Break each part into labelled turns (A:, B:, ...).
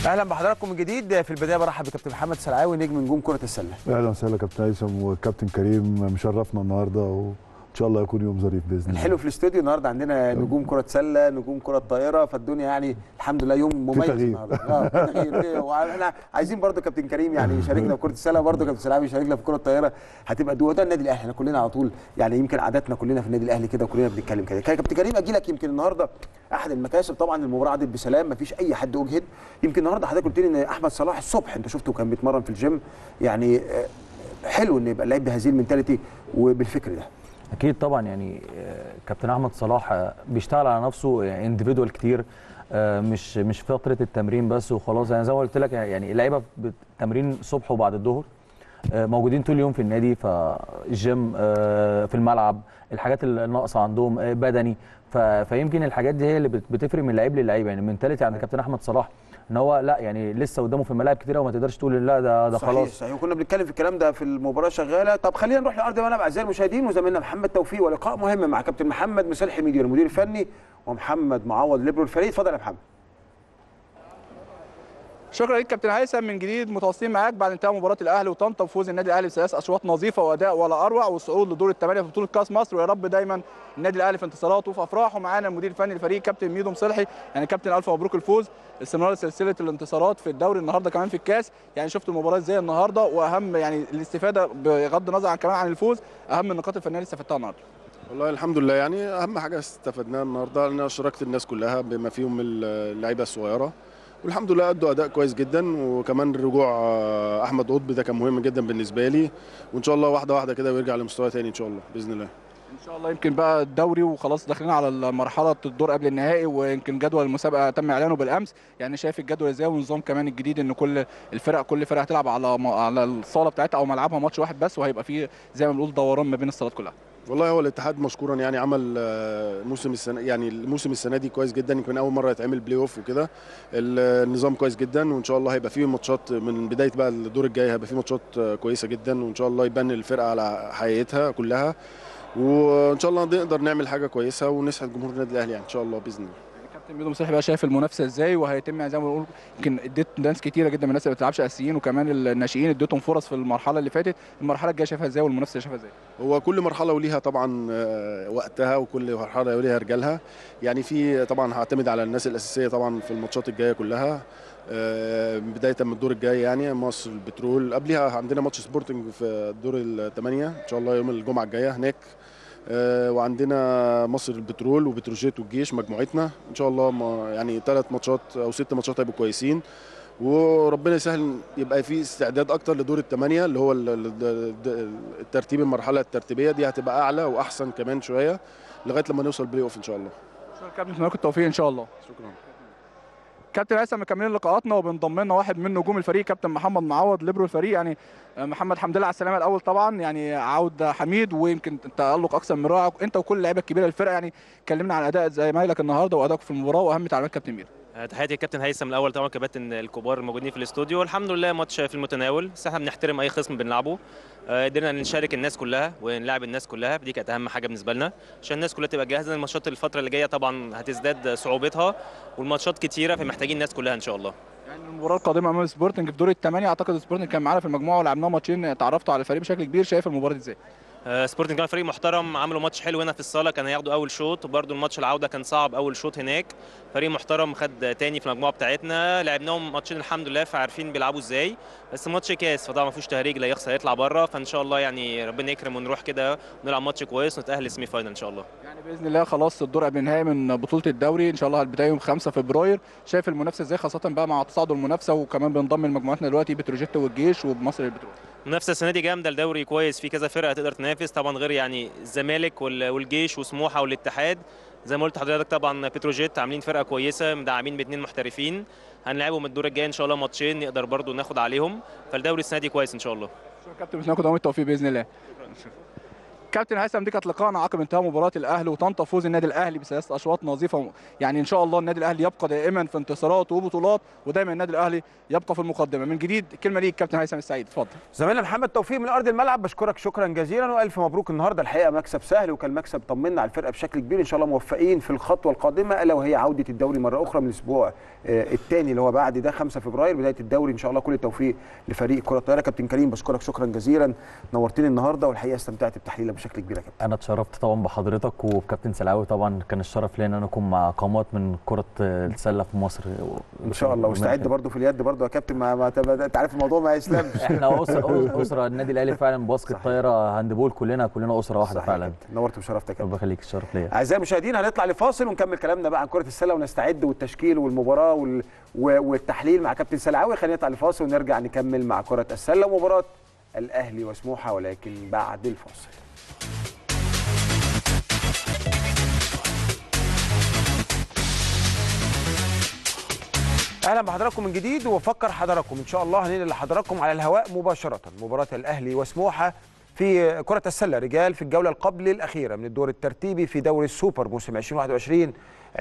A: اهلا بحضراتكم من جديد في البدايه برحب بكابتن محمد سلعاوي نجم نجوم كره السله
B: اهلا وسهلا كابتن هيثم وكابتن كريم مشرفنا النهارده وان شاء الله يكون يوم ظريف باذن الله
A: الحلو في الاستوديو النهارده عندنا نجوم كره سله نجوم كره طائره فالدنيا يعني الحمد لله يوم مميز
B: تغيير.
A: النهارده اه في تغيير واحنا عايزين برضو كابتن كريم يعني يشاركنا في كره السله برضو كابتن سلعاوي يشاركنا في كره الطائره هتبقى دو ده النادي الاهلي احنا كلنا على طول يعني يمكن عاداتنا كلنا في النادي الاهلي كده وكلنا بنتكلم كده كابتن كريم اجي لك يمكن النهارده احد المكاسب طبعا المباراه عدت بسلام مفيش اي حد اجهد يمكن النهارده حضرتك قلت لي ان احمد صلاح الصبح انت شفته كان بيتمرن في الجيم يعني آه، حلو ان يبقى اللعيب بهذه المنتاليتي وبالفكر ده
C: اكيد طبعا يعني آه، كابتن احمد صلاح آه، بيشتغل على نفسه انديفيدوال كتير آه، مش مش فتره التمرين بس وخلاص يعني زي ما قلت لك يعني اللعيبه بت- تمرين الصبح وبعد الظهر آه، موجودين طول اليوم في النادي فالجيم آه، في الملعب الحاجات اللي ناقصه عندهم آه، بدني ف- فيمكن الحاجات دي هي اللي بت- بتفرق من لعيب للعيب يعني المنتاليتي عند كابتن احمد صلاح ان هو لا يعني لسه قدامه في الملاعب كتير وما تقدرش تقول لا ده ده
A: صحيح
C: خلاص
A: صحيح وكنا بنتكلم في الكلام ده في المباراه شغاله طب خلينا نروح لارض الملعب اعزائي المشاهدين وزميلنا محمد توفيق ولقاء مهم مع كابتن محمد مسال حميدي المدير الفني ومحمد معوض ليبرو الفريق اتفضل يا محمد
D: شكرا لك كابتن هيثم من جديد متواصلين معاك بعد انتهاء مباراه الاهلي وطنطا وفوز النادي الاهلي بثلاث اشواط نظيفه واداء ولا اروع والصعود لدور الثمانيه في بطوله كاس مصر ويا رب دايما النادي الاهلي في انتصاراته وفي افراحه معانا المدير الفني للفريق كابتن ميدو مصلحي يعني كابتن الف مبروك الفوز استمرار سلسله الانتصارات في الدوري النهارده كمان في الكاس يعني شفت المباراه ازاي النهارده واهم يعني الاستفاده بغض النظر عن كمان عن الفوز اهم النقاط الفنيه اللي استفدتها النهارده
E: والله الحمد لله يعني اهم حاجه استفدناها النهارده ان انا شاركت الناس كلها بما فيهم اللعيبه الصغيره والحمد لله ادوا اداء كويس جدا وكمان رجوع آه، احمد قطب ده كان مهم جدا بالنسبه لي وان شاء الله واحده واحده كده ويرجع لمستوى تاني ان شاء الله باذن الله
D: ان شاء الله يمكن بقى الدوري وخلاص داخلين على المرحله الدور قبل النهائي ويمكن جدول المسابقه تم اعلانه بالامس يعني شايف الجدول ازاي والنظام كمان الجديد ان كل الفرق كل فرقه هتلعب على على الصاله بتاعتها او ملعبها ماتش واحد بس وهيبقى فيه زي ما بنقول دوران ما بين الصالات كلها
E: والله هو الاتحاد مشكورا يعني عمل آه، موسم السنه يعني الموسم السنه دي كويس جدا يمكن اول مره يتعمل بلاي اوف وكده ال- النظام كويس جدا وان شاء الله هيبقى فيه ماتشات من بدايه بقى الدور الجاي هيبقى فيه ماتشات آه، كويسه جدا وان شاء الله يبان الفرقه على حقيقتها كلها وان شاء الله نقدر نعمل حاجه كويسه ونسعد جمهور النادي الاهلي يعني ان شاء الله باذن الله
D: كابتن ميدو مصلحي بقى شايف المنافسه ازاي وهيتم يعني زي ما بنقول يمكن اديت ناس كتيره جدا من الناس اللي ما بتلعبش اساسيين وكمان الناشئين اديتهم فرص في المرحله اللي فاتت المرحله الجايه شايفها ازاي والمنافسه شايفها ازاي
E: هو كل مرحله وليها طبعا آه، وقتها وكل مرحله وليها رجالها يعني في طبعا هعتمد على الناس الاساسيه طبعا في الماتشات الجايه كلها آه، بدايه من الدور الجاي يعني مصر البترول قبلها عندنا ماتش سبورتنج في الدور الثمانيه ان شاء الله يوم الجمعه الجايه هناك آه، وعندنا مصر البترول وبتروجيت والجيش مجموعتنا ان شاء الله ما- يعني ثلاث ماتشات او ست ماتشات هيبقوا كويسين وربنا يسهل يبقى في استعداد اكتر لدور الثمانيه اللي هو ال- ال- ال- الترتيب المرحله الترتيبيه دي هتبقى اعلى واحسن كمان شويه لغايه لما نوصل بلاي اوف ان شاء الله
D: شكرا كابتن اتمنى لكم التوفيق ان شاء الله
E: شكرا
D: كابتن هيثم مكملين لقاءاتنا وبنضم لنا واحد من نجوم الفريق كابتن محمد معوض ليبرو الفريق يعني آه، محمد حمد لله على السلامه الاول طبعا يعني عوده حميد ويمكن تالق اكثر من رائع انت وكل اللعيبه الكبيره للفرقه يعني كلمنا عن اداء زمايلك النهارده وادائك في المباراه واهم تعليمات كابتن مير
F: آه، تحياتي للكابتن هيثم الاول طبعا كباتن الكبار الموجودين في الاستوديو الحمد لله ماتش في المتناول بس احنا بنحترم اي خصم بنلعبه آه، قدرنا نشارك الناس كلها ونلعب الناس كلها دي كانت اهم حاجه بالنسبه لنا عشان الناس كلها تبقى جاهزه الماتشات الفتره اللي جايه طبعا هتزداد صعوبتها والماتشات كتيره فمحتاجين الناس كلها ان شاء الله
D: يعني المباراه القادمه امام سبورتنج في دور الثمانيه اعتقد سبورتنج كان معانا في المجموعه ولعبناه ماتشين تعرفتوا على الفريق بشكل كبير شايف المباراه دي ازاي
F: آه، سبورتنج كان فريق محترم عملوا ماتش حلو هنا في الصاله كان هياخدوا اول شوط وبرده الماتش العوده كان صعب اول شوط هناك فريق محترم خد تاني في المجموعه بتاعتنا لعبناهم ماتشين الحمد لله فعارفين بيلعبوا ازاي بس ماتش كاس فطبعا ما فيهوش تهريج لا يخسر يطلع بره فان شاء الله يعني ربنا يكرم ونروح كده ونلعب ماتش كويس ونتاهل للسيمي فاينل ان شاء الله
D: يعني باذن الله خلاص الدور قبل النهائي من بطوله الدوري ان شاء الله البدايه يوم 5 فبراير شايف المنافسه ازاي خاصه بقى مع تصاعد المنافسه وكمان بنضم لمجموعتنا دلوقتي بتروجيت والجيش وبمصر البترول
F: المنافسه السنه دي جامده الدوري كويس في كذا فرقه تقدر تنافس طبعا غير يعني الزمالك وال- والجيش وسموحه والاتحاد زي ما قلت لحضرتك طبعا بتروجيت عاملين فرقه كويسه مدعمين باثنين محترفين هنلعبهم الدور الجاي ان شاء الله ماتشين نقدر برضو ناخد عليهم فالدوري السنه دي كويس ان شاء الله
D: شكرا كابتن بس ناخد دوام التوفيق باذن الله كابتن هيثم دي كانت لقاءنا عقب انتهاء مباراه الاهلي وطنطا فوز النادي الاهلي بثلاث اشواط نظيفه يعني ان شاء الله النادي الاهلي يبقى دائما في انتصارات وبطولات ودايما النادي الاهلي يبقى في المقدمه من جديد الكلمه ليك كابتن هيثم السعيد اتفضل
A: زميلنا محمد توفيق من ارض الملعب بشكرك شكرا جزيلا والف مبروك النهارده الحقيقه مكسب سهل وكان مكسب طمنا على الفرقه بشكل كبير ان شاء الله موفقين في الخطوه القادمه الا وهي عوده الدوري مره اخرى من الاسبوع الثاني اللي هو بعد ده 5 فبراير بدايه الدوري ان شاء الله كل التوفيق لفريق كره الطايره كابتن كريم بشكرك شكرا جزيلا نورتني النهارده والحقيقه استمتعت بتحليلك بشكل كبير يا كابتن
C: انا اتشرفت طبعا بحضرتك وبكابتن سلاوي طبعا كان الشرف ليا ان انا اكون مع قامات من كره السله في مصر
A: ان شاء الله واستعد برضو في اليد برضو يا كابتن ما, ما انت عارف الموضوع ما يسلمش
C: احنا اسره اسره النادي الاهلي فعلا باسكت طايره هاندبول كلنا كلنا اسره واحده
A: صحيح
C: فعلا
A: يا كابتن. نورت وشرفت يا كابتن
C: ربنا يخليك الشرف ليا
A: اعزائي المشاهدين هنطلع لفاصل ونكمل كلامنا بقى عن كره السله ونستعد والتشكيل والمباراه وال... و- والتحليل مع كابتن سلعاوي خلينا نطلع لفاصل ونرجع نكمل مع كره السله ومباراه الاهلي وسموحه ولكن بعد الفاصل اهلا بحضراتكم من جديد وبفكر حضراتكم ان شاء الله هننقل لحضراتكم على الهواء مباشره مباراه الاهلي وسموحه في كرة السلة رجال في الجولة القبل الأخيرة من الدور الترتيبي في دوري السوبر موسم 2021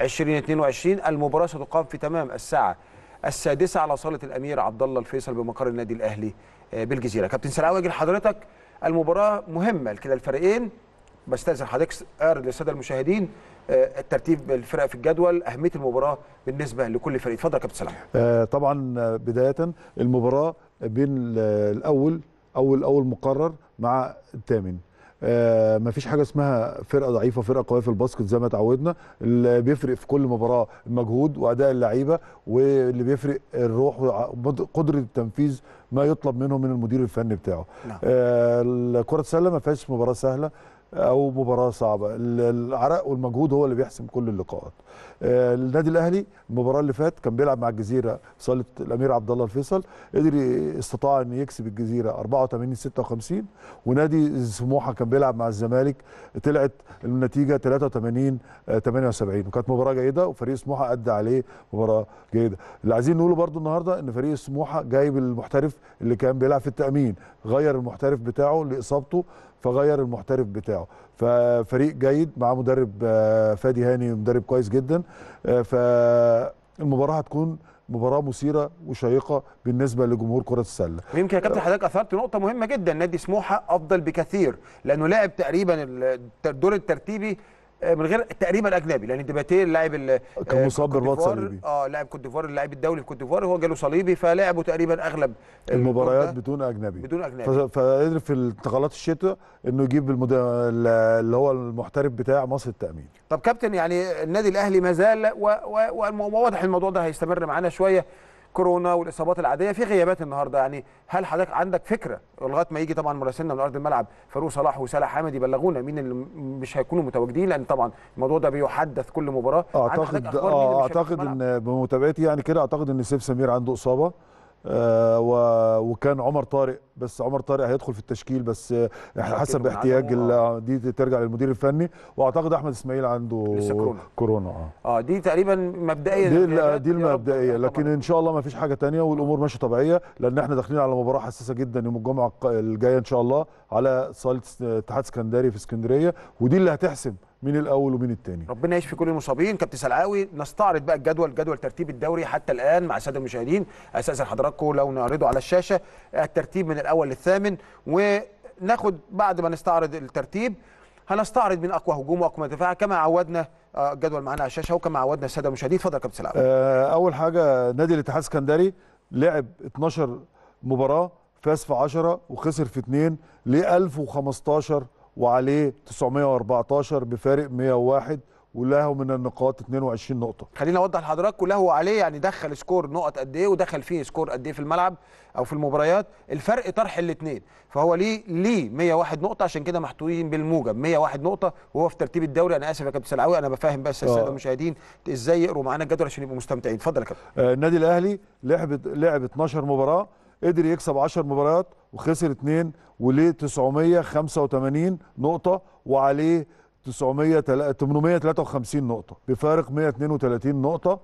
A: 2022 المباراة ستقام في تمام الساعة السادسة على صالة الأمير عبد الله الفيصل بمقر النادي الأهلي آه، بالجزيرة كابتن سلاوي أجي لحضرتك المباراة مهمة لكلا الفريقين بستأذن حضرتك اعرض للسادة المشاهدين آه، الترتيب الفرق في الجدول أهمية المباراة بالنسبة لكل فريق اتفضل يا كابتن سلاوي
B: آه، طبعا آه، بدايه المباراه بين ال- الاول اول اول مقرر مع الثامن آه مفيش حاجه اسمها فرقه ضعيفه فرقه قويه في الباسكت زي ما اتعودنا اللي بيفرق في كل مباراه المجهود واداء اللعيبه واللي بيفرق الروح وقدره التنفيذ ما يطلب منهم من المدير الفني بتاعه
A: نعم.
B: آه كره السله ما فيهاش مباراه سهله او مباراه صعبه ال- العرق والمجهود هو اللي بيحسم كل اللقاءات آه، النادي الاهلي المباراه اللي فات كان بيلعب مع الجزيره في صاله الامير عبد الله الفيصل قدر ي- استطاع ان يكسب الجزيره 84 56 ونادي سموحه كان بيلعب مع الزمالك طلعت النتيجه 83 آه، 78 وكانت مباراه جيده وفريق سموحه ادى عليه مباراه جيده اللي عايزين نقوله برضو النهارده ان فريق سموحه جايب المحترف اللي كان بيلعب في التامين غير المحترف بتاعه لاصابته فغير المحترف بتاعه ففريق جيد مع مدرب آه، فادي هاني مدرب كويس جدا آه، فالمباراه هتكون مباراه مثيره وشيقه بالنسبه لجمهور كره السله
A: ويمكن يا كابتن حضرتك اثرت نقطه مهمه جدا نادي سموحه افضل بكثير لانه لعب تقريبا الدور الترتيبي آه، من غير تقريبا اجنبي لان ديباتيه اللاعب ال-
B: كان
A: آه،
B: مصاب
A: كوت
B: برباط
A: ديفوار،
B: صليبي.
A: اه لاعب كوت ديفوار اللاعب الدولي في كوت ديفوار هو جاله صليبي فلعبوا تقريبا اغلب الدور
B: المباريات
A: ده
B: بدون اجنبي
A: بدون اجنبي
B: ف- فقدر في انتقالات الشتاء انه يجيب المد... اللي هو المحترف بتاع مصر التامين
A: طب كابتن يعني النادي الاهلي ما زال و- و- وواضح الموضوع ده هيستمر معانا شويه كورونا والاصابات العاديه في غيابات النهارده يعني هل حضرتك عندك فكره لغايه ما يجي طبعا مراسلنا من ارض الملعب فاروق صلاح وسلا حامد يبلغونا مين اللي م- مش هيكونوا متواجدين لان طبعا الموضوع ده بيحدث كل مباراه عند
B: اعتقد
A: حضرتك أخبار مين اللي
B: اه
A: مش هيكون في
B: اعتقد
A: الملعب؟
B: ان بمتابعتي يعني كده اعتقد ان سيف سمير عنده اصابه آه و... وكان عمر طارق بس عمر طارق هيدخل في التشكيل بس آه
A: متأكد
B: حسب
A: من
B: احتياج
A: عدمه،
B: ال- دي ترجع للمدير الفني واعتقد احمد اسماعيل عنده
A: لسه كورونا.
B: كورونا اه
A: اه دي تقريبا مبدئيا
B: دي
A: الغيابات.
B: ال- دي
A: يا رب-
B: المبدئيه
A: يا رب
B: لكن
A: طبعاً.
B: ان شاء الله ما فيش حاجه تانية والامور ماشيه طبيعيه لان احنا داخلين على مباراه حساسه جدا يوم الجمعه الق- الجايه ان شاء الله على صاله س- اتحاد اسكندريه في اسكندريه ودي اللي هتحسم مين الاول ومين التاني
A: ربنا يشفي كل المصابين كابتن سلعاوي نستعرض بقى الجدول جدول ترتيب الدوري حتى الان مع الساده المشاهدين اساسا حضراتكم لو نعرضه على الشاشه الترتيب من الاول للثامن وناخد بعد ما نستعرض الترتيب هنستعرض من اقوى هجوم واقوى دفاع كما عودنا آه، الجدول معانا على الشاشه وكما عودنا الساده المشاهدين اتفضل يا كابتن سلعاوي
B: آه، اول حاجه نادي الاتحاد السكندري لعب 12 مباراه فاز في 10 وخسر في 2 ليه 1015 وعليه 914 بفارق 101 وله من النقاط 22 نقطه
A: خلينا اوضح لحضراتكم له وعليه يعني دخل سكور نقط قد ايه ودخل فيه سكور قد ايه في الملعب او في المباريات الفرق طرح الاثنين فهو ليه ليه 101 نقطه عشان كده محطوطين بالموجب 101 نقطه وهو في ترتيب الدوري انا اسف يا كابتن سلعاوي انا بفهم بس الساده
B: آه.
A: المشاهدين ازاي يقروا معانا الجدول عشان يبقوا مستمتعين اتفضل يا كابتن
B: آه، النادي الاهلي لعب لعب 12 مباراه قدر يكسب 10 مباريات وخسر 2 وليه 985 نقطه وعليه 900 تل- 853 نقطه بفارق 132 نقطه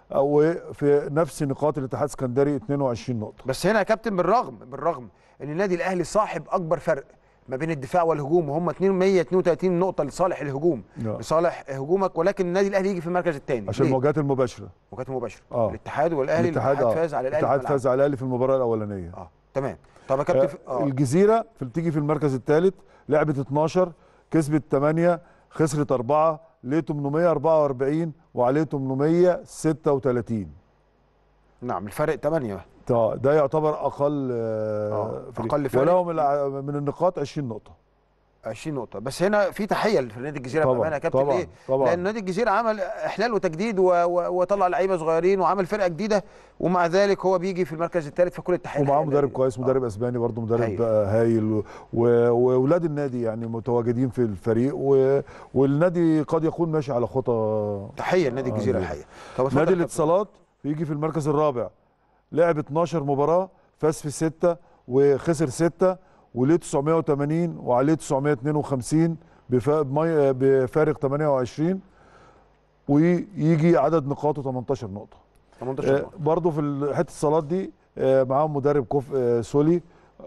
B: وفي نفس نقاط الاتحاد السكندري 22 نقطه
A: بس هنا يا كابتن بالرغم بالرغم ان النادي الاهلي صاحب اكبر فرق ما بين الدفاع والهجوم وهم 232 نقطه لصالح الهجوم
B: نعم.
A: لصالح هجومك ولكن النادي الاهلي يجي في المركز الثاني
B: عشان المواجهات المباشره
A: مواجهات مباشره
B: آه.
A: الاتحاد والاهلي
B: الاتحاد
A: الاتحاد
B: آه.
A: فاز على الاهلي
B: الاتحاد
A: في ملعبه.
B: فاز على الاهلي في المباراه الاولانيه
A: اه تمام طب يا كابتن ف-
B: آه.
A: اه
B: الجزيره في تيجي في المركز الثالث لعبت 12 كسبت 8 خسرت 4 ليه 844 وعليه 836
A: نعم الفرق 8
B: ده ده يعتبر اقل آه
A: آه،
B: فريق.
A: أقل فريق.
B: ولهم الع- من النقاط 20 نقطه
A: 20 نقطة بس هنا في تحية لنادي الجزيرة
B: طبعاً،
A: بأمانة يا كابتن
B: طبعاً،
A: ليه؟
B: طبعاً.
A: لأن نادي الجزيرة عمل إحلال وتجديد و- و- وطلع لعيبة صغيرين وعمل فرقة جديدة ومع ذلك هو بيجي في المركز الثالث فكل التحية
B: ومعاه
A: للنادي.
B: مدرب كويس
A: آه.
B: مدرب اسباني برضه مدرب
A: هايل.
B: آه، هايل و- و- واولاد النادي يعني متواجدين في الفريق و... والنادي قد يكون ماشي على خطى
A: تحية لنادي
B: آه،
A: الجزيرة
B: دي.
A: الحقيقة طب اتفضل
B: نادي
A: يا كابتن.
B: الاتصالات بيجي في المركز الرابع لعب 12 مباراه فاز في 6 وخسر 6 وليه 980 وعليه 952 بفا- بمي- بفارق 28 ويجي عدد نقاطه 18 نقطه
A: 18
B: آه،
A: نقطة.
B: برضه في ال- حته الصالات دي آه، معاهم مدرب كوف آه، سولي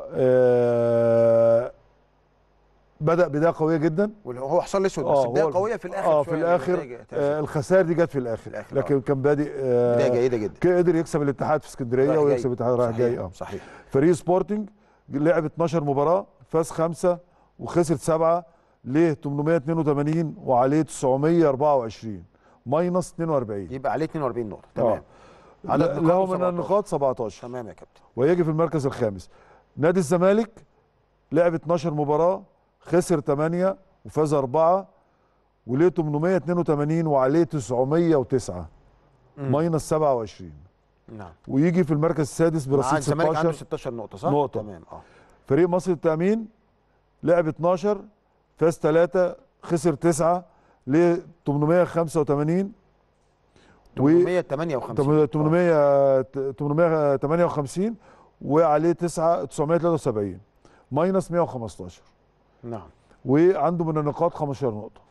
B: آه، بدا بدايه قويه جدا
A: وهو حصل الاسود بس
B: آه،
A: بدايه
B: هو-
A: قويه في الاخر
B: اه في
A: شوية
B: الاخر
A: النتائج
B: آه
A: تأثير.
B: الخسائر دي جت في الاخر,
A: الآخر،
B: لكن
A: آه.
B: كان بادئ آه
A: بدايه جيده جدا
B: ك- قدر يكسب الاتحاد في اسكندريه
A: رايح
B: ويكسب
A: جاي.
B: الاتحاد رايح
A: صحيح،
B: جاي اه
A: صحيح
B: فريق سبورتنج لعب 12 مباراه فاز خمسه وخسر سبعه ليه 882 وعليه 924 ماينس 42
A: يبقى عليه 42 نقطه تمام
B: ل-
A: عدد
B: له
A: نقاطه
B: من
A: 17.
B: النقاط 17
A: تمام يا كابتن
B: ويجي في المركز الخامس نادي الزمالك لعب 12 مباراه خسر 8 وفاز 4 وليه 882 وعليه 909
A: مم.
B: ماينس 27
A: نعم
B: ويجي في المركز السادس
A: مع
B: برصيد
A: الزمالك عنده
B: 16
A: 16 نقطه صح
B: نقطة.
A: تمام اه
B: فريق مصر التأمين لعب 12 فاز 3 خسر 9 ل 885 و
A: 858
B: 800 858 وعليه 9 973 ماينس 115
A: نعم
B: وعنده من النقاط 15 نقطة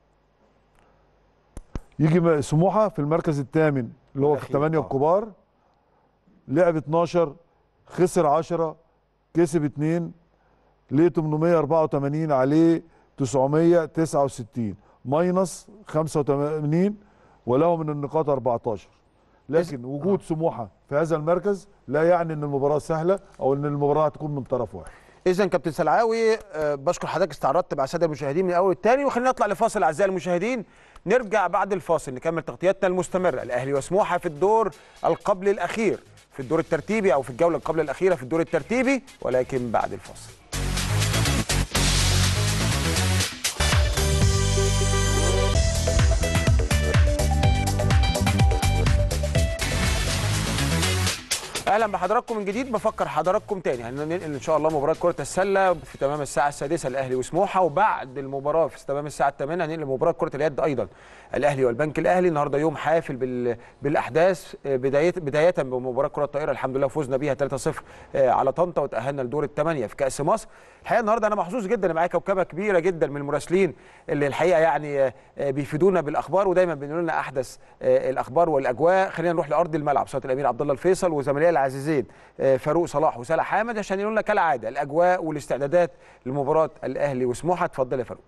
B: يجي م- سموحة في المركز الثامن اللي هو في
A: الأخير،
B: الثمانية
A: آه.
B: الكبار لعب 12 خسر 10 كسب 2 ليه 884 عليه 969 ماينس 85 وله من النقاط 14 لكن وجود سموحة في هذا المركز لا يعني ان المباراة سهلة او ان المباراة هتكون من طرف واحد
A: اذا كابتن سلعاوي آه، بشكر حضرتك استعرضت مع الساده المشاهدين من الاول والثاني وخلينا نطلع لفاصل اعزائي المشاهدين نرجع بعد الفاصل نكمل تغطياتنا المستمره الاهلي وسموحه في الدور القبل الاخير في الدور الترتيبي او في الجوله القبل الاخيره في الدور الترتيبي ولكن بعد الفاصل اهلا بحضراتكم من جديد بفكر حضراتكم تاني هننقل ان شاء الله مباراه كره السله في تمام الساعه السادسه الاهلي وسموحه وبعد المباراه في تمام الساعه الثامنه هننقل مباراه كره اليد ايضا الاهلي والبنك الاهلي النهارده يوم حافل بال... بالاحداث آه، بدايه بدايه بمباراه كره الطائره الحمد لله فوزنا بيها 3-0 آه، على طنطا وتاهلنا لدور الثمانيه في كاس مصر الحقيقه النهارده انا محظوظ جدا إن معايا كوكبه كبيره جدا من المراسلين اللي الحقيقه يعني آه، آه، بيفيدونا بالاخبار ودايما بينقلوا لنا احدث آه، الاخبار والاجواء خلينا نروح لارض الملعب صاله الامير عبد الله الفيصل وزملائي العزيزين آه، فاروق صلاح وسالح حامد عشان يقولوا لنا كالعاده الاجواء والاستعدادات لمباراه الاهلي وسموحه اتفضل يا فاروق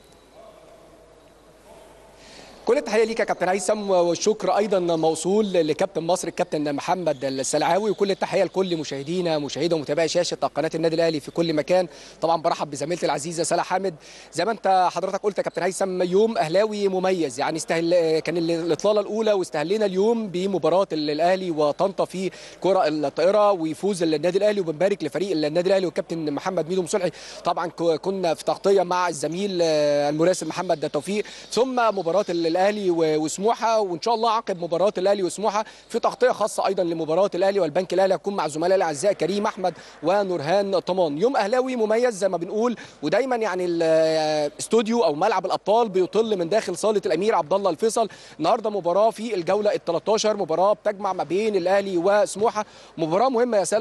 G: كل التحيه ليك يا كابتن هيثم والشكر ايضا موصول لكابتن مصر الكابتن محمد السلعاوي وكل التحيه لكل مشاهدينا مشاهدي ومتابعي شاشه قناه النادي الاهلي في كل مكان طبعا برحب بزميلتي العزيزه سلا حامد زي ما انت حضرتك قلت يا كابتن هيثم يوم اهلاوي مميز يعني استهل كان ال- الاطلاله الاولى واستهلينا اليوم بمباراه ال- الاهلي وطنطا في كره الطائره ويفوز النادي الاهلي وبنبارك لفريق النادي الاهلي والكابتن محمد ميدو مصلحي طبعا ك- كنا في تغطيه مع الزميل آه، المراسل محمد توفيق ثم مباراه ال- الاهلي و- وسموحه وان شاء الله عقب مباراه الاهلي وسموحه في تغطيه خاصه ايضا لمباراه الاهلي والبنك الاهلي هتكون مع زملائي الاعزاء كريم احمد ونورهان طمان يوم اهلاوي مميز زي ما بنقول ودايما يعني الاستوديو او ملعب الابطال بيطل من داخل صاله الامير عبد الله الفيصل النهارده مباراه في الجوله ال 13 مباراه بتجمع ما بين الاهلي وسموحه مباراه مهمه يا سلا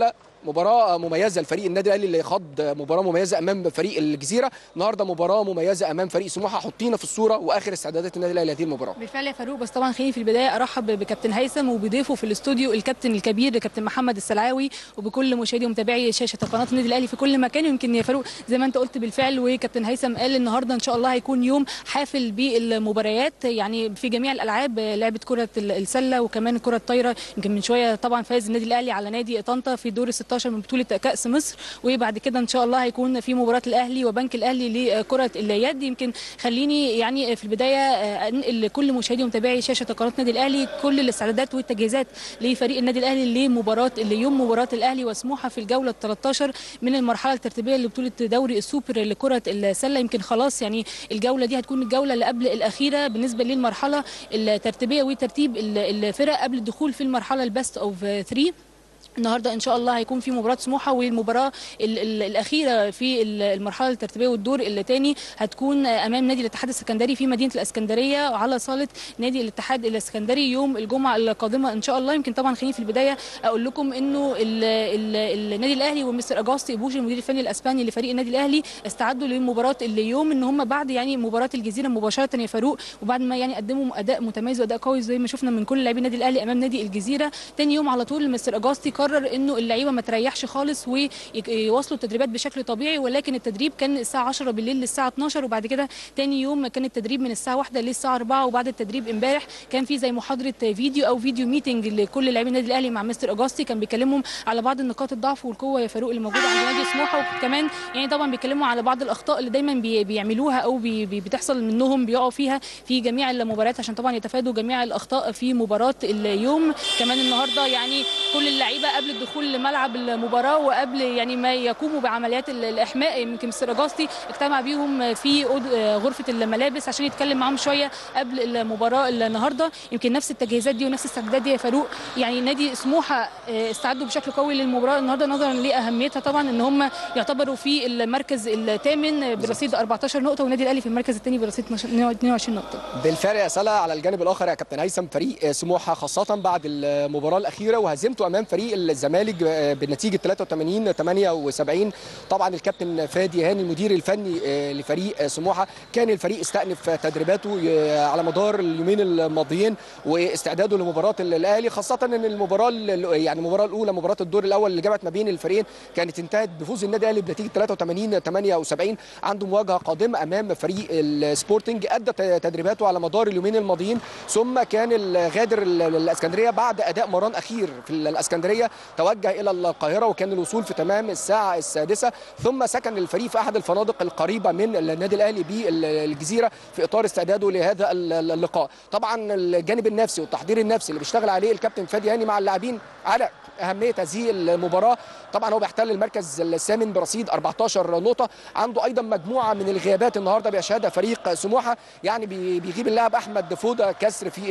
G: مباراه مميزه لفريق النادي الاهلي اللي خاض مباراه مميزه امام فريق الجزيره النهارده مباراه مميزه امام فريق سموحه حطينا في الصوره واخر استعدادات النادي الاهلي لهذه المباراه
H: بالفعل يا فاروق بس طبعا خليني في البدايه ارحب بكابتن هيثم وبضيفه في الاستوديو الكابتن الكبير كابتن محمد السلعاوي وبكل مشاهدي ومتابعي شاشه قناه النادي الاهلي في كل مكان يمكن يا فاروق زي ما انت قلت بالفعل وكابتن هيثم قال النهارده ان شاء الله هيكون يوم حافل بالمباريات يعني في جميع الالعاب لعبه كره السله وكمان كره الطايره يمكن من شويه طبعا فاز النادي الاهلي على نادي طنطا في دور ال 16 من بطوله كاس مصر وبعد كده ان شاء الله هيكون في مباراه الاهلي وبنك الاهلي لكره اليد يمكن خليني يعني في البدايه انقل لكل مشاهدي ومتابعي شاشه قناه النادي الاهلي كل الاستعدادات والتجهيزات لفريق النادي الاهلي لمباراه اليوم مباراه الاهلي وسموحه في الجوله ال 13 من المرحله الترتيبيه لبطوله دوري السوبر لكره السله يمكن خلاص يعني الجوله دي هتكون الجوله اللي قبل الاخيره بالنسبه للمرحله الترتيبيه وترتيب الفرق قبل الدخول في المرحله البست اوف 3 النهارده ان شاء الله هيكون في مباراه سموحه والمباراه ال ال الاخيره في المرحله الترتيبيه والدور الثاني هتكون امام نادي الاتحاد السكندري في مدينه الاسكندريه على صاله نادي الاتحاد الاسكندري يوم الجمعه القادمه ان شاء الله يمكن طبعا خليني في البدايه اقول لكم انه ال ال النادي الاهلي ومستر اجاستي بوجي المدير الفني الاسباني لفريق النادي الاهلي استعدوا لمباراه اليوم ان هم بعد يعني مباراه الجزيره مباشره يا فاروق وبعد ما يعني قدموا اداء متميز واداء قوي زي ما شفنا من كل لاعبي النادي الاهلي امام نادي الجزيره تاني يوم على طول مستر اجاستي قرر انه اللعيبه ما تريحش خالص ويواصلوا التدريبات بشكل طبيعي ولكن التدريب كان الساعه 10 بالليل للساعه 12 وبعد كده تاني يوم كان التدريب من الساعه 1 للساعه 4 وبعد التدريب امبارح كان في زي محاضره فيديو او فيديو ميتنج لكل لاعبي النادي الاهلي مع مستر اجاستي كان بيكلمهم على بعض النقاط الضعف والقوه يا فاروق اللي موجوده عند نادي سموحه وكمان يعني طبعا بيتكلموا على بعض الاخطاء اللي دايما بي بيعملوها او بي بتحصل منهم بيقعوا فيها في جميع المباريات عشان طبعا يتفادوا جميع الاخطاء في مباراه اليوم كمان النهارده يعني كل اللعيبه قبل الدخول لملعب المباراه وقبل يعني ما يقوموا بعمليات الاحماء يمكن مستر اجاستي اجتمع بيهم في غرفه الملابس عشان يتكلم معاهم شويه قبل المباراه النهارده يمكن نفس التجهيزات دي ونفس الاستعدادات دي يا فاروق يعني نادي سموحه استعدوا بشكل قوي للمباراه النهارده نظرا لاهميتها طبعا ان هم يعتبروا في المركز الثامن برصيد 14 نقطه والنادي الاهلي في المركز الثاني برصيد 22 نقطه
G: بالفعل يا سلا على الجانب الاخر يا كابتن هيثم فريق سموحه خاصه بعد المباراه الاخيره وهزيمته امام فريق الزمالك بنتيجه 83 78 طبعا الكابتن فادي هاني المدير الفني لفريق سموحه كان الفريق استأنف تدريباته على مدار اليومين الماضيين واستعداده لمباراه الاهلي خاصه ان المباراه يعني المباراه الاولى مباراه الدور الاول اللي جمعت ما بين الفريقين كانت انتهت بفوز النادي الاهلي بنتيجه 83 78 عنده مواجهه قادمه امام فريق السبورتنج ادى تدريباته على مدار اليومين الماضيين ثم كان غادر الاسكندريه بعد اداء مران اخير في الاسكندريه توجه الى القاهره وكان الوصول في تمام الساعه السادسه ثم سكن الفريق في احد الفنادق القريبه من النادي الاهلي بالجزيره في اطار استعداده لهذا اللقاء طبعا الجانب النفسي والتحضير النفسي اللي بيشتغل عليه الكابتن فادي هاني مع اللاعبين على اهميه هذه المباراه طبعا هو بيحتل المركز الثامن برصيد 14 نقطه عنده ايضا مجموعه من الغيابات النهارده بيشهدها فريق سموحه يعني بيغيب اللاعب احمد فوده كسر في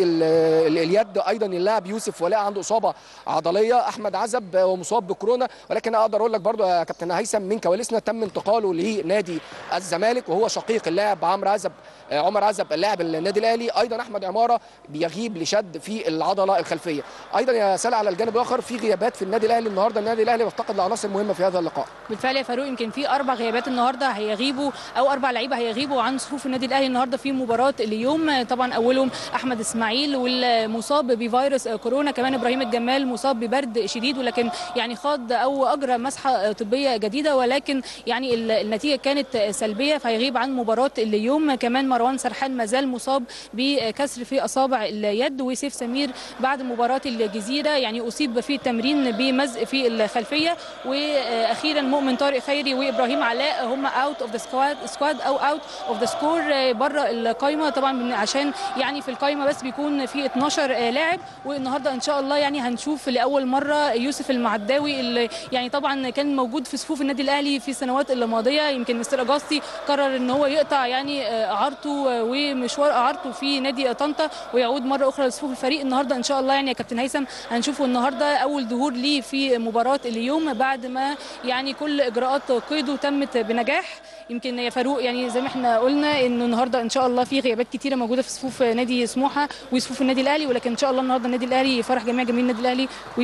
G: اليد ايضا اللاعب يوسف ولاء عنده اصابه عضليه احمد عزب ومصاب بكورونا ولكن اقدر اقول لك برضو يا كابتن هيثم من كواليسنا تم انتقاله لنادي الزمالك وهو شقيق اللاعب عمرو عزب عمر عزب اللاعب النادي الاهلي ايضا احمد عماره بيغيب لشد في العضله الخلفيه ايضا يا سلا على الجانب الاخر في غيابات في النادي الاهلي النهارده النادي الاهلي بيفتقد لعناصر مهمه في هذا اللقاء
H: بالفعل يا فاروق يمكن في اربع غيابات النهارده هيغيبوا او اربع لعيبه هيغيبوا عن صفوف النادي الاهلي النهارده في مباراه اليوم طبعا اولهم احمد اسماعيل والمصاب بفيروس كورونا كمان ابراهيم الجمال مصاب ببرد شديد ولكن يعني خاض او اجرى مسحه طبيه جديده ولكن يعني النتيجه كانت سلبيه فهيغيب عن مباراه اليوم كمان مروان سرحان ما زال مصاب بكسر في اصابع اليد وسيف سمير بعد مباراه الجزيره يعني اصيب في التمرين بمزق في الخلفيه واخيرا مؤمن طارق خيري وابراهيم علاء هم اوت اوف ذا سكواد سكواد او اوت اوف ذا سكور بره القايمه طبعا عشان يعني في القايمه بس بيكون في 12 لاعب والنهارده ان شاء الله يعني هنشوف لاول مره يوسف المعداوي اللي يعني طبعا كان موجود في صفوف النادي الاهلي في السنوات الماضيه يمكن مستر اجاستي قرر ان هو يقطع يعني اعارته ومشوار اعارته في نادي طنطا ويعود مره اخرى لصفوف الفريق النهارده ان شاء الله يعني يا كابتن هيثم هنشوفه النهارده اول ظهور ليه في مباراه اليوم بعد ما يعني كل اجراءات قيده تمت بنجاح يمكن يا فاروق يعني زي ما احنا قلنا انه النهارده ان شاء الله في غيابات كتيره موجوده في صفوف نادي سموحه وصفوف النادي الاهلي ولكن ان شاء الله النهارده النادي الاهلي يفرح جميع جماهير النادي الاهلي ويحققوا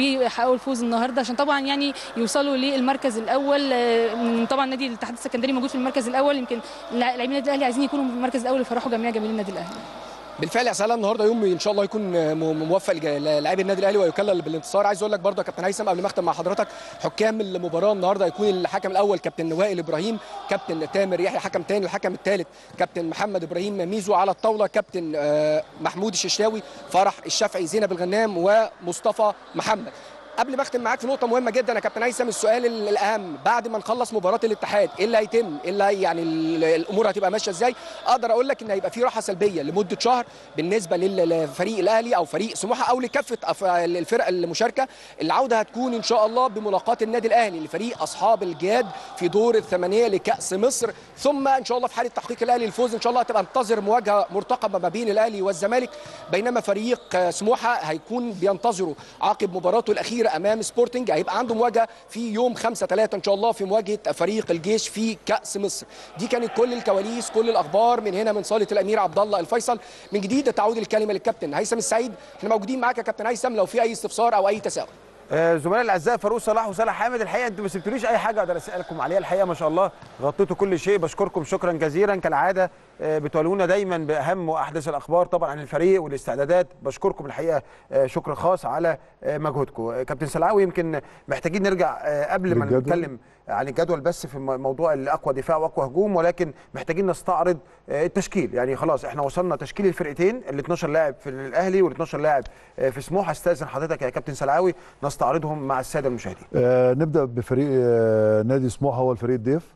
H: اول فوز النهارده عشان طبعا يعني يوصلوا للمركز الاول آه، من طبعا نادي الاتحاد السكندري موجود في المركز الاول يمكن لاعبين النادي الاهلي عايزين يكونوا في المركز الاول ويفرحوا جميع جماهير النادي الاهلي
G: بالفعل يا سلام النهارده يوم ان شاء الله يكون م- موفق للاعبي النادي الاهلي ويكلل بالانتصار عايز اقول لك برضه يا كابتن هيثم قبل ما اختم مع حضرتك حكام المباراه النهارده هيكون الحكم الاول كابتن وائل ابراهيم كابتن تامر يحيى حكم ثاني الحكم الثالث كابتن محمد ابراهيم ميزو على الطاوله كابتن آه، محمود الششاوي فرح الشافعي زينب الغنام ومصطفى محمد قبل ما اختم معاك في نقطه مهمه جدا يا كابتن هيثم السؤال ال- الاهم بعد ما نخلص مباراه الاتحاد ايه اللي هيتم ايه اللي هي- يعني ال- الامور هتبقى ماشيه ازاي اقدر اقول لك ان هيبقى في راحه سلبيه لمده شهر بالنسبه لل- للفريق الاهلي او فريق سموحه او لكافه أف- الفرق المشاركه العوده هتكون ان شاء الله بملاقاه النادي الاهلي لفريق اصحاب الجياد في دور الثمانيه لكاس مصر ثم ان شاء الله في حاله تحقيق الاهلي الفوز ان شاء الله هتبقى انتظر مواجهه مرتقبه ما بين الاهلي والزمالك بينما فريق آه، سموحه هيكون بينتظره عقب مباراته الاخيره امام سبورتنج هيبقى عنده مواجهه في يوم 5 3 ان شاء الله في مواجهه فريق الجيش في كاس مصر دي كانت كل الكواليس كل الاخبار من هنا من صاله الامير عبد الله الفيصل من جديد تعود الكلمه للكابتن هيثم السعيد احنا موجودين معاك يا كابتن هيثم لو في اي استفسار او اي تساؤل
A: آه، زملائي الاعزاء فاروق صلاح وصالح حامد الحقيقه انتوا ما سبتوليش اي حاجه اقدر اسالكم عليها الحقيقه ما شاء الله غطيتوا كل شيء بشكركم شكرا جزيلا كالعاده آه، بتولونا دايما باهم واحدث الاخبار طبعا عن الفريق والاستعدادات بشكركم الحقيقه آه، شكر خاص على آه، مجهودكم آه، كابتن سلعاوي يمكن محتاجين نرجع آه، قبل ما
B: للجدول.
A: نتكلم عن الجدول بس في م- موضوع الاقوى دفاع واقوى هجوم ولكن محتاجين نستعرض آه، التشكيل يعني خلاص احنا وصلنا تشكيل الفرقتين ال 12 لاعب في الاهلي وال 12 لاعب آه، في سموحه استاذن حضرتك يا كابتن سلعاوي نستعرضهم مع الساده المشاهدين
B: آه نبدا بفريق آه نادي سموحه هو الفريق الضيف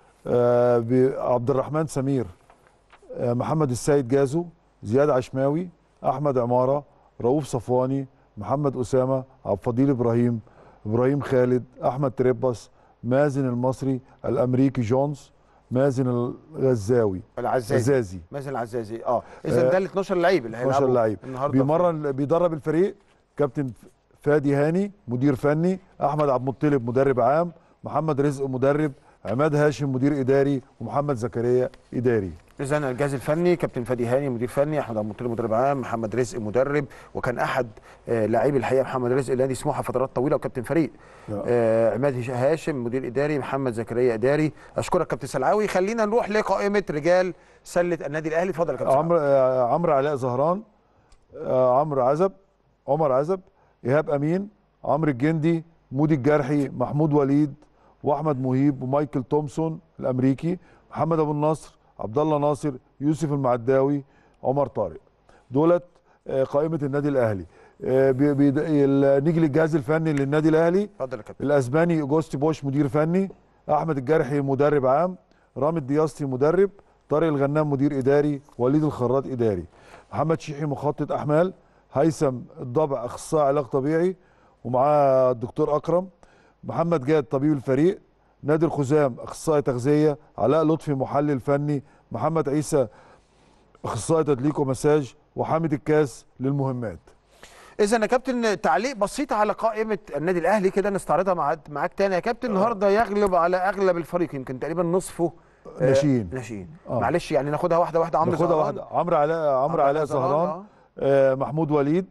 B: آه بعبد الرحمن سمير آه محمد السيد جازو زياد عشماوي احمد عماره رؤوف صفواني محمد اسامه عبد الفضيل ابراهيم ابراهيم خالد احمد تريباس مازن المصري الامريكي جونز مازن الغزاوي
A: العزازي
B: غزازي
A: مازن العزازي اه اذا
B: آه،
A: ده ال 12 لعيب اللي
B: 12
A: هيلعبوا
B: لعيب
A: النهارده
B: بيمرن بيدرب الفريق كابتن فادي هاني مدير فني احمد عبد المطلب مدرب عام محمد رزق مدرب عماد هاشم مدير اداري ومحمد زكريا اداري
A: اذا الجهاز الفني كابتن فادي هاني مدير فني احمد عبد المطلب مدرب عام محمد رزق مدرب وكان احد آه لاعبي الحقيقه محمد رزق نادي سموحه فترات طويله وكابتن فريق
B: نعم.
A: آه عماد هش- هاشم مدير اداري محمد زكريا اداري اشكرك كابتن سلعاوي خلينا نروح لقائمه رجال سله النادي الاهلي اتفضل يا كابتن
B: عمرو آه، عمرو علاء زهران آه، عمرو عزب عمر عزب ايهاب امين عمرو الجندي مودي الجرحي محمود وليد واحمد مهيب ومايكل تومسون الامريكي محمد ابو النصر عبد الله ناصر يوسف المعداوي عمر طارق دولت آه، قائمه النادي الاهلي آه، بي- بي- ال- نيجي للجهاز الفني للنادي الاهلي
A: اتفضل يا كابتن
B: الاسباني اوجوستي بوش مدير فني احمد الجرحي مدرب عام رامي الدياستي مدرب طارق الغنام مدير اداري وليد الخراط اداري محمد شيحي مخطط احمال هيثم الضبع اخصائي علاج طبيعي ومعاه الدكتور اكرم محمد جاد طبيب الفريق نادر خزام اخصائي تغذيه علاء لطفي محلل فني محمد عيسى اخصائي تدليك ومساج وحامد الكاس للمهمات
A: اذا يا كابتن تعليق بسيط على قائمه النادي الاهلي كده نستعرضها مع معاك تاني يا كابتن النهارده يغلب على اغلب الفريق يمكن تقريبا نصفه آه،
B: ناشئين.
A: ناشئين
B: آه.
A: معلش يعني ناخدها واحده واحده عمرو
B: ناخدها
A: زهران.
B: واحده عمرو علاء عمرو علاء زهران
A: آه.
B: آه، محمود وليد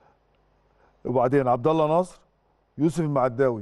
B: وبعدين عبد الله ناصر يوسف المعداوي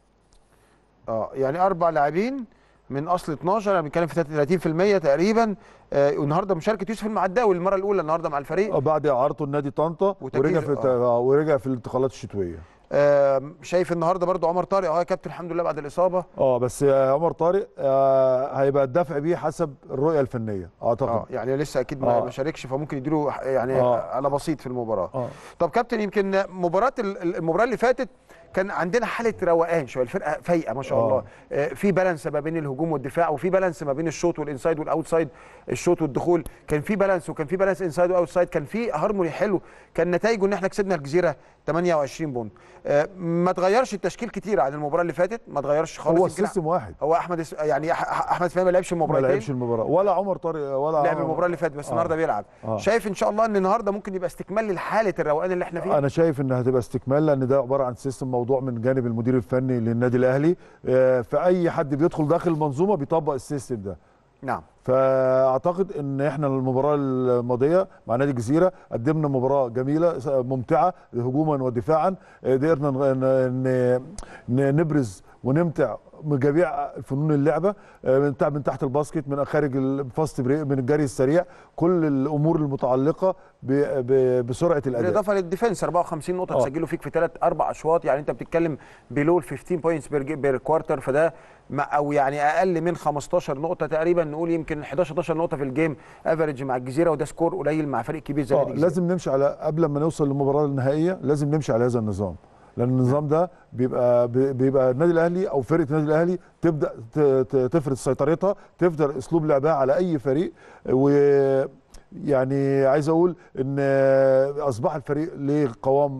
A: اه يعني اربع لاعبين من اصل 12 انا بنتكلم في 30% تقريبا آه والنهارده مشاركه يوسف المعداوي المره الاولى النهارده مع الفريق
B: آه، بعد اعارته النادي طنطا
A: وتجهيز-
B: ورجع في الت-
A: آه.
B: آه، ورجع في الانتقالات الشتويه
A: آه شايف النهارده برضو عمر طارق اه يا كابتن الحمد لله بعد الاصابه
B: اه بس آه، عمر طارق آه، هيبقى الدفع بيه حسب الرؤيه الفنيه اعتقد
A: اه يعني لسه اكيد ما
B: آه.
A: ما شاركش فممكن يديله يعني
B: آه.
A: على بسيط في المباراه
B: اه
A: طب كابتن يمكن مباراه ال- ال- المباراه اللي فاتت كان عندنا حاله روقان شويه الفرقه فايقه ما شاء
B: آه.
A: الله آه، في بالانس ما بين الهجوم والدفاع وفي بالانس ما بين الشوط والانسايد والاوتسايد الشوط والدخول كان في بالانس وكان في بالانس انسايد واوتسايد كان في هارموني حلو كان نتائجه ان احنا كسبنا الجزيره 28 بونت آه، ما تغيرش التشكيل كتير عن المباراه اللي فاتت ما تغيرش خالص
B: هو
A: يمكن
B: السيستم واحد
A: هو احمد اس- يعني أح- أح- احمد فهمي ما لعبش
B: ما
A: المباراتين
B: لعبش المباراه ولا عمر طارق ولا
A: لعب
B: عمر-
A: المباراه اللي فاتت بس
B: آه.
A: النهارده بيلعب
B: آه.
A: شايف ان شاء الله ان النهارده ممكن يبقى استكمال لحاله الروقان اللي احنا فيه
B: انا شايف انها هتبقى استكمال لان ده عباره عن سيستم موضوع من جانب المدير الفني للنادي الاهلي آه، فاي حد بيدخل داخل المنظومه بيطبق السيستم ده
A: نعم
B: فاعتقد ان احنا المباراه الماضيه مع نادي الجزيره قدمنا مباراه جميله ممتعه هجوما ودفاعا قدرنا ن- ن- ن- نبرز ونمتع من جميع فنون اللعبه من تحت من تحت الباسكت من خارج الفاست بريك من الجري السريع كل الامور المتعلقه ب- ب- بسرعه الاداء
A: بالاضافه للديفنس 54 نقطه
B: آه.
A: تسجلوا فيك في ثلاث اربع اشواط يعني انت بتتكلم بلو ال 15 بوينتس بير بير كوارتر فده مع- او يعني اقل من 15 نقطه تقريبا نقول يمكن 11 12 نقطه في الجيم افريج مع الجزيره وده سكور قليل مع فريق كبير زي
B: آه
A: نادي الجزيره
B: لازم نمشي على قبل ما نوصل للمباراه النهائيه لازم نمشي على هذا النظام لان النظام ده بيبقى بيبقى النادي الاهلي او فرقه النادي الاهلي تبدا ت- ت- تفرض سيطرتها تفضل اسلوب لعبها على اي فريق ويعني عايز اقول ان اصبح الفريق ليه قوام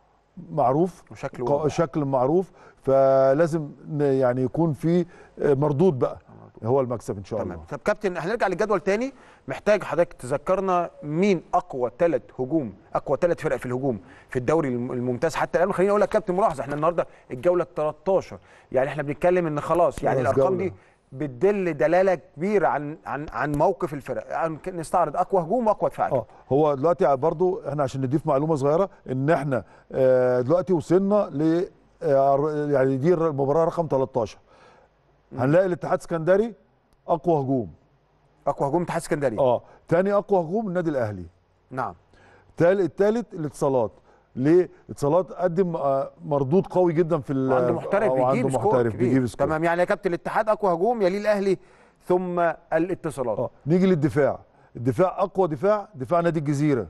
B: معروف
A: وشكل
B: قا-
A: واضح.
B: شكل معروف فلازم ن- يعني يكون في مردود بقى هو المكسب ان شاء
A: تمام
B: الله
A: طب كابتن هنرجع للجدول تاني محتاج حضرتك تذكرنا مين اقوى ثلاث هجوم اقوى ثلاث فرق في الهجوم في الدوري الم- الممتاز حتى الان خليني اقول لك كابتن ملاحظه احنا النهارده الجوله 13 يعني احنا بنتكلم ان خلاص يعني
B: خلاص
A: الارقام
B: جولة.
A: دي بتدل دلاله كبيره عن عن عن موقف الفرق يعني نستعرض اقوى هجوم واقوى دفاع
B: اه هو دلوقتي برضو احنا عشان نضيف معلومه صغيره ان احنا آه، دلوقتي وصلنا ل آه، يعني دي المباراه رقم 13 هنلاقي الاتحاد السكندري اقوى هجوم
A: اقوى هجوم اتحاد اسكندريه
B: اه تاني اقوى هجوم النادي الاهلي
A: نعم
B: تال- التالت الاتصالات ليه؟ اتصالات قدم آه، مردود قوي جدا في ال-
A: عنده محترف
B: أو
A: بيجيب
B: عنده
A: سكور
B: محترف
A: كبير.
B: بيجيب سكور
A: تمام يعني يا كابتن الاتحاد اقوى هجوم يليه الاهلي ثم الاتصالات
B: اه نيجي للدفاع الدفاع اقوى دفاع دفاع نادي الجزيره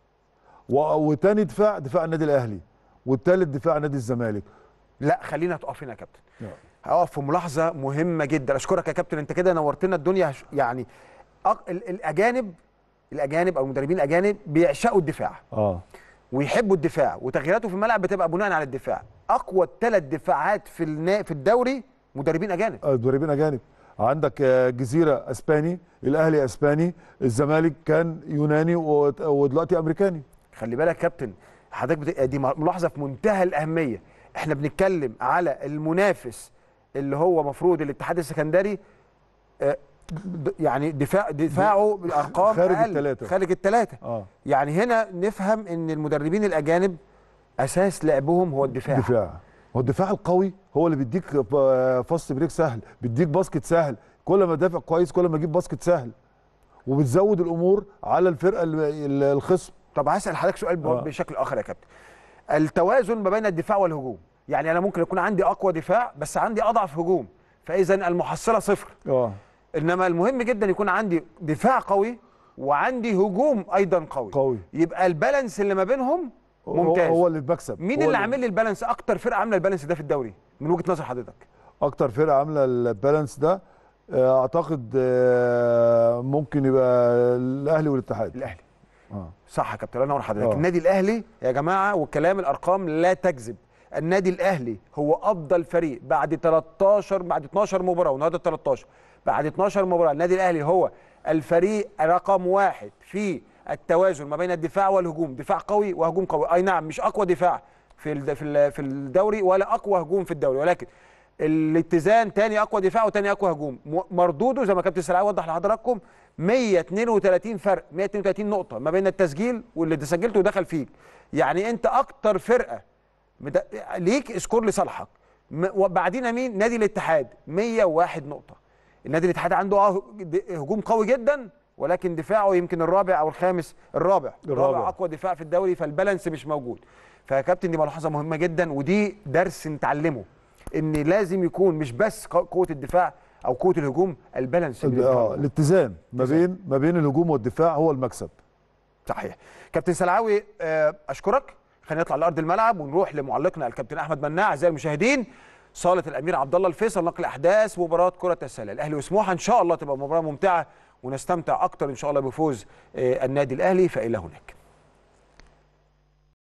B: و... وتاني دفاع دفاع النادي الاهلي والتالت دفاع نادي الزمالك
A: لا خلينا تقف هنا يا كابتن
B: نعم.
A: هقف في ملاحظه مهمه جدا اشكرك يا كابتن انت كده نورتنا الدنيا هش- يعني أق... ال- الاجانب الاجانب او المدربين الاجانب بيعشقوا الدفاع
B: اه
A: ويحبوا الدفاع وتغييراته في الملعب بتبقى بناء على الدفاع اقوى ثلاث دفاعات في النا... في الدوري مدربين اجانب
B: مدربين اجانب عندك آه، جزيره اسباني الاهلي اسباني الزمالك كان يوناني و- ودلوقتي امريكاني
A: خلي بالك يا كابتن حضرتك بت... دي ملاحظه في منتهى الاهميه احنا بنتكلم على المنافس اللي هو مفروض الاتحاد السكندري آه، د- يعني دفاع دفاعه بارقام
B: خارج
A: أقل،
B: التلاتة.
A: خارج الثلاثه
B: اه
A: يعني هنا نفهم ان المدربين الاجانب اساس لعبهم هو الدفاع
B: دفاع هو الدفاع القوي هو اللي بيديك ب- فاست بريك سهل بيديك باسكت سهل كل ما دافع كويس كل ما تجيب باسكت سهل وبتزود الامور على الفرقه ال- ال- الخصم
A: طب هسال حضرتك سؤال ب-
B: آه.
A: بشكل اخر يا كابتن التوازن ما بين الدفاع والهجوم يعني انا ممكن يكون عندي اقوى دفاع بس عندي اضعف هجوم فاذا المحصله صفر
B: اه
A: انما المهم جدا يكون عندي دفاع قوي وعندي هجوم ايضا قوي
B: قوي
A: يبقى البالانس اللي ما بينهم
B: هو-
A: ممتاز
B: هو اللي بمكسب
A: مين
B: هو
A: اللي عامل لي البالانس اكتر فرقه عامله البالانس ده في الدوري من وجهه نظر حضرتك
B: اكتر فرقه عامله البالانس ده آه، اعتقد آه، ممكن يبقى الاهلي والاتحاد
A: الاهلي
B: اه
A: صح يا كابتن الله ينور حضرتك
B: آه.
A: النادي الاهلي يا جماعه والكلام الارقام لا تكذب النادي الاهلي هو افضل فريق بعد 13 بعد 12 مباراه والنهارده 13 بعد 12 مباراه النادي الاهلي هو الفريق رقم واحد في التوازن ما بين الدفاع والهجوم دفاع قوي وهجوم قوي اي نعم مش اقوى دفاع في الد- في ال- في الدوري ولا اقوى هجوم في الدوري ولكن الاتزان تاني اقوى دفاع وتاني اقوى هجوم م- مردوده زي ما كابتن سلعاوي وضح لحضراتكم 132 فرق 132 نقطه ما بين التسجيل واللي انت سجلته ودخل فيك يعني انت اكتر فرقه مد- ليك سكور لصالحك م- وبعدين مين نادي الاتحاد 101 نقطه النادي الاتحاد عنده اه د- هجوم قوي جدا ولكن دفاعه يمكن الرابع او الخامس الرابع
B: الرابع.
A: الرابع اقوى دفاع في الدوري فالبالانس مش موجود فيا كابتن دي ملاحظه مهمه جدا ودي درس نتعلمه ان لازم يكون مش بس قو- قوه الدفاع او قوه الهجوم البالانس اللي
B: اه
A: بيبقى
B: الاتزان ما
A: اتزان.
B: بين ما بين الهجوم والدفاع هو المكسب
A: صحيح كابتن سلعاوي آه، اشكرك خلينا نطلع لارض الملعب ونروح لمعلقنا الكابتن احمد مناع اعزائي المشاهدين صاله الامير عبد الله الفيصل نقل احداث مباراه كره السله الاهلي وسموحه ان شاء الله تبقى مباراه ممتعه ونستمتع اكتر ان شاء الله بفوز آه، النادي الاهلي فالى هناك